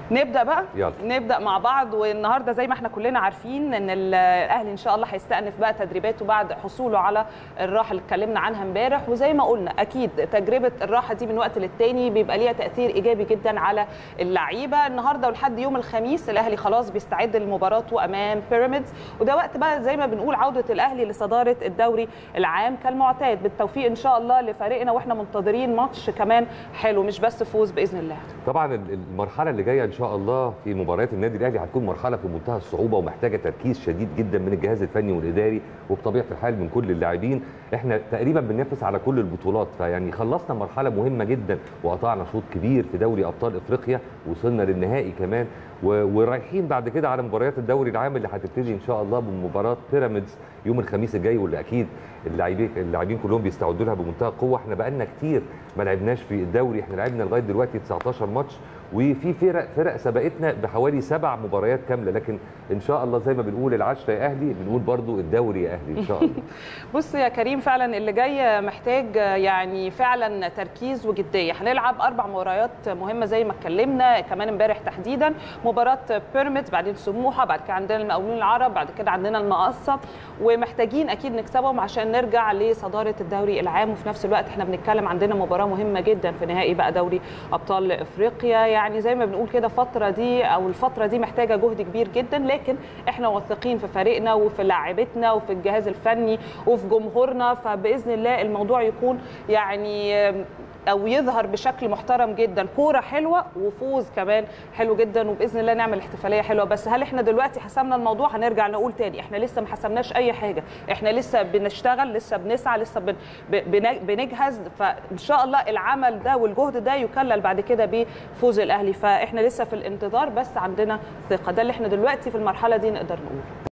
نبدا بقى يلا. نبدا مع بعض والنهارده زي ما احنا كلنا عارفين ان الاهلي ان شاء الله هيستأنف بقى تدريباته بعد حصوله على الراحه اللي اتكلمنا عنها امبارح وزي ما قلنا اكيد تجربه الراحه دي من وقت للتاني بيبقى ليها تاثير ايجابي جدا على اللعيبه النهارده ولحد يوم الخميس الاهلي خلاص بيستعد لمباراته امام بيراميدز وده وقت بقى زي ما بنقول عوده الاهلي لصداره الدوري العام كالمعتاد بالتوفيق ان شاء الله لفريقنا واحنا منتظرين ماتش كمان حلو مش بس فوز باذن الله طبعا ال- المرحله اللي جايه ان شاء الله في مباريات النادي الاهلي هتكون مرحله في منتهى الصعوبه ومحتاجه تركيز شديد جدا من الجهاز الفني والاداري وبطبيعه الحال من كل اللاعبين احنا تقريبا بننافس على كل البطولات فيعني خلصنا مرحله مهمه جدا وقطعنا شوط كبير في دوري ابطال افريقيا وصلنا للنهائي كمان و- ورايحين بعد كده على مباريات الدوري العام اللي هتبتدي ان شاء الله بمباراه بيراميدز يوم الخميس الجاي واللي اكيد اللاعبين اللاعبين كلهم بيستعدوا لها بمنتهى القوه احنا بقالنا كتير ما لعبناش في الدوري احنا لعبنا لغايه دلوقتي 19 ماتش وفي فرق فرق سبقتنا بحوالي سبع مباريات كامله لكن ان شاء الله زي ما بنقول العشره يا اهلي بنقول برضو الدوري يا اهلي ان شاء الله بص يا كريم فعلا اللي جاي محتاج يعني فعلا تركيز وجديه هنلعب اربع مباريات مهمه زي ما اتكلمنا كمان امبارح تحديدا مباراه بيراميدز بعدين سموحه بعد كده عندنا المقاولين العرب بعد كده عندنا المقصه ومحتاجين اكيد نكسبهم عشان نرجع لصداره الدوري العام وفي نفس الوقت احنا بنتكلم عندنا مباراه مهمه جدا في نهائي بقى دوري ابطال افريقيا يعني زي ما بنقول كده الفتره دي او الفتره دي محتاجه جهد كبير جدا لكن احنا واثقين في فريقنا وفي لاعبتنا وفي الجهاز الفني وفي جمهورنا فباذن الله الموضوع يكون يعني او يظهر بشكل محترم جدا كوره حلوه وفوز كمان حلو جدا وباذن الله نعمل احتفاليه حلوه بس هل احنا دلوقتي حسمنا الموضوع هنرجع نقول تاني احنا لسه ما حسمناش اي حاجه احنا لسه بنشتغل لسه بنسعى لسه بن بن- بنجهز فان شاء الله العمل ده والجهد ده يكلل بعد كده بفوز الاهلي فاحنا لسه في الانتظار بس عندنا ثقه ده اللي احنا دلوقتي في المرحله دي نقدر نقول